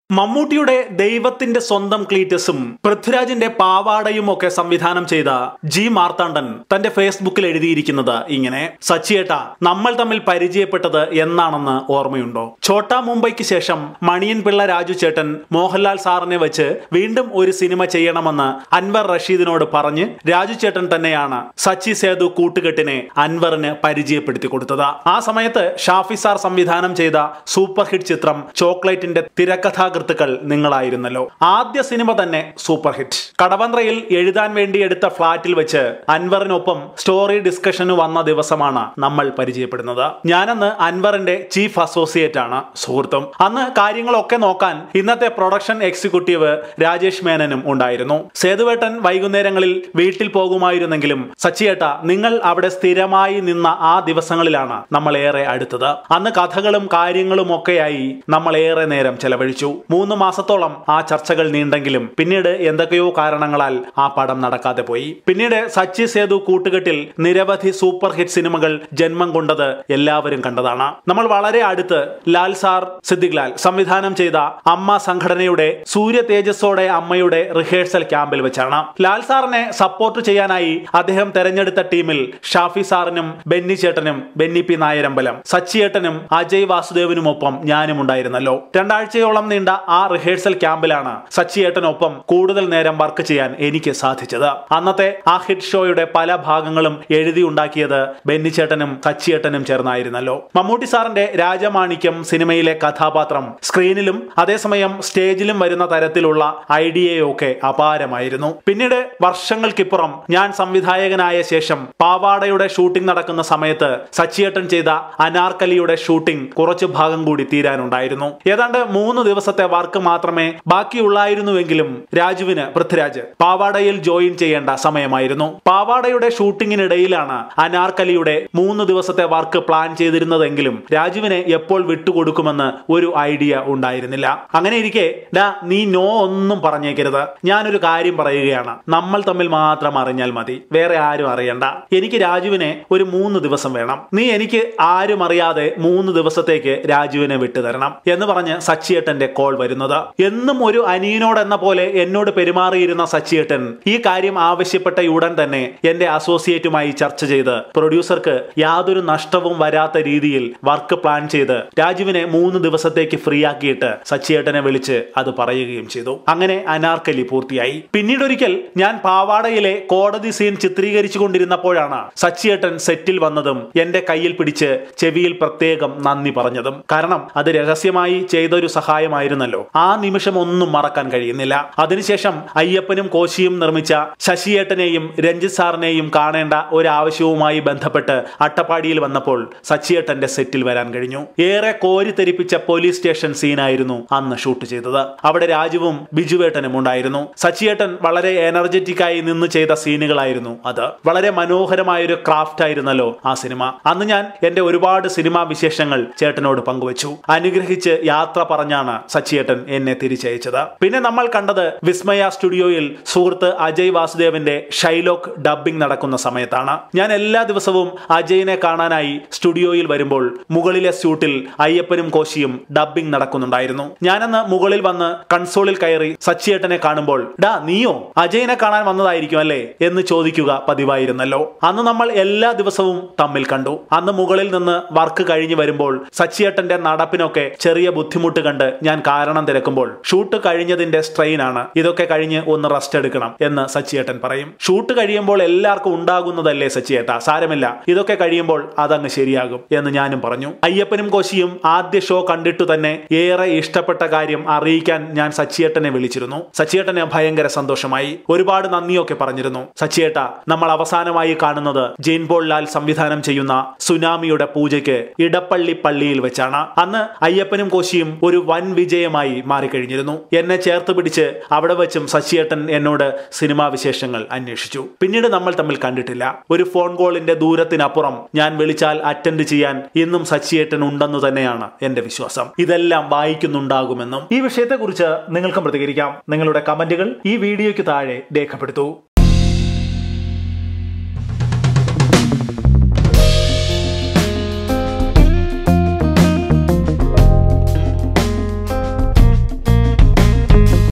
മമ്മൂട്ടിയുടെ ദൈവത്തിന്റെ സ്വന്തം ക്ലീറ്റസും പൃഥ്വിരാജിന്റെ പാവാടയും ഒക്കെ സംവിധാനം ചെയ്ത ജി മാർത്താണ്ഡൻ തന്റെ ഫേസ്ബുക്കിൽ എഴുതിയിരിക്കുന്നത് ഇങ്ങനെ സച്ചിയേട്ട നമ്മൾ തമ്മിൽ പരിചയപ്പെട്ടത് എന്നാണെന്ന് ഓർമ്മയുണ്ടോ ഛോട്ടാ മുംബൈക്ക് ശേഷം മണിയൻ പിള്ള രാജു ചേട്ടൻ മോഹൻലാൽ സാറിനെ വെച്ച് വീണ്ടും ഒരു സിനിമ ചെയ്യണമെന്ന് അൻവർ റഷീദിനോട് പറഞ്ഞ് രാജു ചേട്ടൻ തന്നെയാണ് സച്ചി സേതു കൂട്ടുകെട്ടിനെ അൻവറിന് പരിചയപ്പെടുത്തി കൊടുത്തത് ആ സമയത്ത് ഷാഫി സാർ സംവിധാനം ചെയ്ത സൂപ്പർ ഹിറ്റ് ചിത്രം ചോക്ലേറ്റിന്റെ തിരക്കഥാകൃത്തുക്കൾ നിങ്ങളായിരുന്നല്ലോ ആദ്യ സിനിമ തന്നെ സൂപ്പർ ഹിറ്റ് കടവന്ത്രയിൽ എഴുതാൻ വേണ്ടി എടുത്ത ഫ്ളാറ്റിൽ വെച്ച് അൻവറിനൊപ്പം സ്റ്റോറി ഡിസ്കഷന് വന്ന ദിവസമാണ് നമ്മൾ പരിചയപ്പെടുന്നത് ഞാനന്ന് അൻവറിന്റെ ചീഫ് അസോസിയേറ്റ് ആണ് സുഹൃത്തും അന്ന് കാര്യങ്ങളൊക്കെ നോക്കാൻ ഇന്നത്തെ പ്രൊഡക്ഷൻ എക്സിക്യൂട്ടീവ് രാജേഷ് മേനനും ഉണ്ടായിരുന്നു സേതുവേട്ടൻ വൈകുന്നേരങ്ങളിൽ വീട്ടിൽ പോകുമായിരുന്നെങ്കിലും സച്ചിയേട്ട നിങ്ങൾ അവിടെ സ്ഥിരമായി നിന്ന ആ ദിവസങ്ങളിലാണ് നമ്മൾ ഏറെ അടുത്തത് അന്ന് കഥകളും കാര്യങ്ങളും ഒക്കെയായി നമ്മൾ ഏറെ നേരം ചെലവഴിച്ചു മൂന്ന് മാസത്തോളം ആ ചർച്ചകൾ നീണ്ടെങ്കിലും പിന്നീട് എന്തൊക്കെയോ കാരണങ്ങളാൽ ആ പടം നടക്കാതെ പോയി പിന്നീട് സച്ചി സേതു കൂട്ടുകെട്ടിൽ നിരവധി സൂപ്പർ ഹിറ്റ് സിനിമകൾ ജന്മം കൊണ്ടത് എല്ലാവരും കണ്ടതാണ് നമ്മൾ വളരെ അടുത്ത് ലാൽ സാർ സിദ്ദിഖ് ലാൽ സംവിധാനം ചെയ്ത അമ്മ സംഘടനയുടെ സൂര്യ തേജസ്സോടെ അമ്മയുടെ റിഹേഴ്സൽ ക്യാമ്പിൽ വെച്ചാണ് ലാൽ സാറിനെ സപ്പോർട്ട് ചെയ്യാനായി അദ്ദേഹം തെരഞ്ഞെടുത്ത ടീമിൽ ഷാഫി സാറിനും ബെന്നി ചേട്ടനും ബെന്നി പി നായരമ്പലം സച്ചിയേട്ടനും അജയ് വാസുദേവനുമൊപ്പം ഞാനും ഉണ്ടായിരുന്നല്ലോ രണ്ടാഴ്ചയോളം നീണ്ട ആ റിഹേഴ്സൽ ക്യാമ്പിലാണ് സച്ചിയേട്ടനൊപ്പം കൂടുതൽ നേരം വർക്ക് ചെയ്യാൻ എനിക്ക് സാധിച്ചത് അന്നത്തെ ആ ഹിറ്റ് ഷോയുടെ പല ഭാഗങ്ങളും എഴുതി ഉണ്ടാക്കിയത് ബെന്നിച്ചേട്ടനും സച്ചിയേട്ടനും ചേർന്നായിരുന്നല്ലോ മമ്മൂട്ടി സാറിന്റെ രാജമാണിക്യം സിനിമയിലെ കഥാപാത്രം സ്ക്രീനിലും അതേസമയം സ്റ്റേജിലും വരുന്ന തരത്തിലുള്ള ഐഡിയയൊക്കെ അപാരമായിരുന്നു പിന്നീട് വർഷങ്ങൾക്കിപ്പുറം ഞാൻ സംവിധായകനായ ശേഷം പാവാടയുടെ ഷൂട്ടിംഗ് നടക്കുന്ന സമയത്ത് സച്ചിയേട്ടൻ ചെയ്ത അനാർക്കലിയുടെ ഷൂട്ടിംഗ് കുറച്ചു ഭാഗം കൂടി തീരാനുണ്ടായിരുന്നു ഏതാണ്ട് മൂന്ന് ദിവസത്തെ വർക്ക് മാത്രമേ ബാക്കിയുള്ളായിരുന്നുവെങ്കിലും രാജുവിന് പൃഥ്വിരാജ് പാവാടയിൽ ജോയിൻ ചെയ്യേണ്ട സമയമായിരുന്നു പാവാടയുടെ ഷൂട്ടിങ്ങിനിടയിലാണ് അനാർക്കലിയുടെ മൂന്ന് ദിവസത്തെ വർക്ക് പ്ലാൻ ചെയ്തിരുന്നതെങ്കിലും രാജുവിനെ എപ്പോൾ വിട്ടുകൊടുക്കുമെന്ന് ഒരു ഐഡിയ ഉണ്ടായിരുന്നില്ല അങ്ങനെ ഇരിക്കെ ഡാ നീ നോ ഒന്നും പറഞ്ഞേക്കരുത് ഞാനൊരു കാര്യം പറയുകയാണ് നമ്മൾ തമ്മിൽ മാത്രം അറിഞ്ഞാൽ മതി വേറെ ആരും അറിയണ്ട എനിക്ക് രാജുവിനെ ഒരു മൂന്ന് ദിവസം വേണം നീ എനിക്ക് ആരും അറിയാതെ മൂന്ന് ദിവസത്തേക്ക് രാജുവിനെ വിട്ടുതരണം എന്ന് പറഞ്ഞ് സച്ചിയേട്ടന്റെ കോൾ വരുന്നത് എന്നും ഒരു അനിയനോട് എന്ന പോലെ എന്നോട് പെരുമാറിയിരുന്ന സച്ചിയേട്ടൻ ഈ കാര്യം ആവശ്യപ്പെട്ട ഉടൻ തന്നെ എന്റെ അസോസിയേറ്റുമായി ചർച്ച ചെയ്ത് പ്രൊഡ്യൂസർക്ക് യാതൊരു നഷ്ടവും വരാത്ത രീതിയിൽ വർക്ക് പ്ലാൻ ചെയ്ത് രാജുവിനെ മൂന്ന് ദിവസത്തേക്ക് ഫ്രീ ആക്കിയിട്ട് സച്ചിയേട്ടനെ വിളിച്ച് അത് പറയുകയും ചെയ്തു അങ്ങനെ അനാർക്കലി പൂർത്തിയായി പിന്നീടൊരിക്കൽ ഞാൻ പാവാടയിലെ കോടതി സീൻ ചിത്രീകരിച്ചു കൊണ്ടിരുന്നപ്പോഴാണ് സച്ചിയേട്ടൻ സെറ്റിൽ വന്നതും എന്റെ കയ്യിൽ പിടിച്ച് ചെവിയിൽ പ്രത്യേകം നന്ദി പറഞ്ഞതും കാരണം അത് രഹസ്യമായി ചെയ്തൊരു സഹായമായിരുന്നല്ലോ ആ നിമിഷം ഒന്നും മറക്കാൻ കഴിയുന്നില്ല അതിനുശേഷം അയ്യപ്പനും കോശിയും നിർമ്മിച്ച ശശിയേട്ടനെയും രഞ്ജിത് സാറിനെയും കാണേണ്ട ഒരു ആവശ്യവുമായി ബന്ധപ്പെട്ട് അട്ടപ്പാടിയിൽ വന്നപ്പോൾ സച്ചിയേട്ടന്റെ സെറ്റിൽ വരാൻ കഴിഞ്ഞു ഏറെ കോരിത്തെരിപ്പിച്ച പോലീസ് സ്റ്റേഷൻ സീനായിരുന്നു അന്ന് ഷൂട്ട് ചെയ്തത് അവിടെ രാജുവും ബിജുവേട്ടനും ഉണ്ടായിരുന്നു സച്ചിയേട്ടൻ വളരെ എനർജറ്റിക് ആയി നിന്ന് ചെയ്ത സീനുകളായിരുന്നു അത് വളരെ മനോഹരമായ ഒരു ക്രാഫ്റ്റ് ആയിരുന്നല്ലോ ആ സിനിമ അന്ന് ഞാൻ എന്റെ ഒരുപാട് സിനിമാ വിശേഷങ്ങൾ ചേട്ടനോട് പങ്കുവച്ചു അനുഗ്രഹിച്ച് യാത്ര പറഞ്ഞാണ് സച്ചിയേട്ടൻ എന്നെ തിരിച്ചയച്ചത് പിന്നെ നമ്മൾ കണ്ടത് വിസ്മയ സ്റ്റുഡിയോയിൽ സുഹൃത്ത് അജയ് വാസുദേവന്റെ ഷൈലോക്ക് ഡബ്ബിംഗ് നടക്കുന്ന സമയത്താണ് ഞാൻ എല്ലാ ദിവസവും അജയിനെ കാണാനായി സ്റ്റുഡിയോയിൽ വരുമ്പോൾ മുകളിലെ സ്യൂട്ടിൽ അയ്യപ്പനും കോശിയും ഡബ്ബിംഗ് നടക്കുന്നുണ്ടായിരുന്നു ഞാനന്ന് മുകളിൽ വന്ന് കൺസോളിൽ കയറി സച്ചിയേട്ടനെ കാണുമ്പോൾ ഡാ നീയോ അജയിനെ കാണാൻ വന്നതായിരിക്കും അല്ലേ എന്ന് ചോദിക്കുക പതിവായിരുന്നല്ലോ അന്ന് നമ്മൾ എല്ലാ ദിവസവും തമ്മിൽ കണ്ടു അന്ന് മുകളിൽ നിന്ന് വർക്ക് കഴിഞ്ഞു വരുമ്പോൾ സച്ചിയേട്ടന്റെ നടപ്പിനൊക്കെ ചെറിയ ബുദ്ധിമുട്ട് കണ്ട് ഞാൻ കാരണം തിരക്കുമ്പോൾ ഷൂട്ട് കഴിഞ്ഞതിന്റെ സ്ട്രെയിൻ ആണ് ഇതൊക്കെ കഴിഞ്ഞ് ഒന്ന് റെസ്റ്റ് എടുക്കണം എന്ന് സച്ചിയേട്ടൻ പറയും ഷൂട്ട് കഴിയുമ്പോൾ എല്ലാവർക്കും ഉണ്ടാകുന്നതല്ലേ സച്ചിയേട്ട സാരമില്ല ഇതൊക്കെ കഴിയുമ്പോൾ അതങ്ങ് ശരിയാകും എന്ന് ഞാനും പറഞ്ഞു അയ്യപ്പനും കോശിയും ആദ്യ ഷോ കണ്ടിട്ടു തന്നെ ഏറെ ഇഷ്ടപ്പെട്ട കാര്യം അറിയിക്കാൻ ഞാൻ സച്ചിയേട്ടനെ വിളിച്ചിരുന്നു സച്ചിയേട്ടന് ഭയങ്കര സന്തോഷമായി ഒരുപാട് നന്ദിയൊക്കെ പറഞ്ഞിരുന്നു സച്ചിയേട്ട നമ്മൾ അവസാനമായി കാണുന്നത് ജെയിൻ പോൾ ലാൽ സംവിധാനം ചെയ്യുന്ന സുനാമിയുടെ പൂജയ്ക്ക് ഇടപ്പള്ളി പള്ളിയിൽ വെച്ചാണ് അന്ന് അയ്യപ്പനും കോശിയും ഒരു വൻ വിജയമായി മാറിക്കഴിഞ്ഞിരുന്നു എന്നെ ചേർത്ത് പിടിച്ച് അവിടെ വെച്ചും സച്ചിയേട്ടൻ എന്നോട് സിനിമാ വിശേഷങ്ങൾ അന്വേഷിച്ചു പിന്നീട് നമ്മൾ തമ്മിൽ കണ്ടിട്ടില്ല ഒരു ഫോൺ കോളിന്റെ ദൂരത്തിനപ്പുറം ഞാൻ വിളിച്ചാൽ അറ്റൻഡ് ചെയ്യാൻ ഇന്നും സച്ചിയേട്ടൻ ഉണ്ടെന്ന് തന്നെയാണ് എന്റെ വിശ്വാസം ഇതെല്ലാം വായിക്കുന്നുണ്ടാകുമെന്നും ഈ വിഷയത്തെക്കുറിച്ച് നിങ്ങൾക്കും പ്രതികരിക്കാം നിങ്ങളുടെ കമന്റുകൾ ഈ വീഡിയോയ്ക്ക് താഴെ രേഖപ്പെടുത്തൂ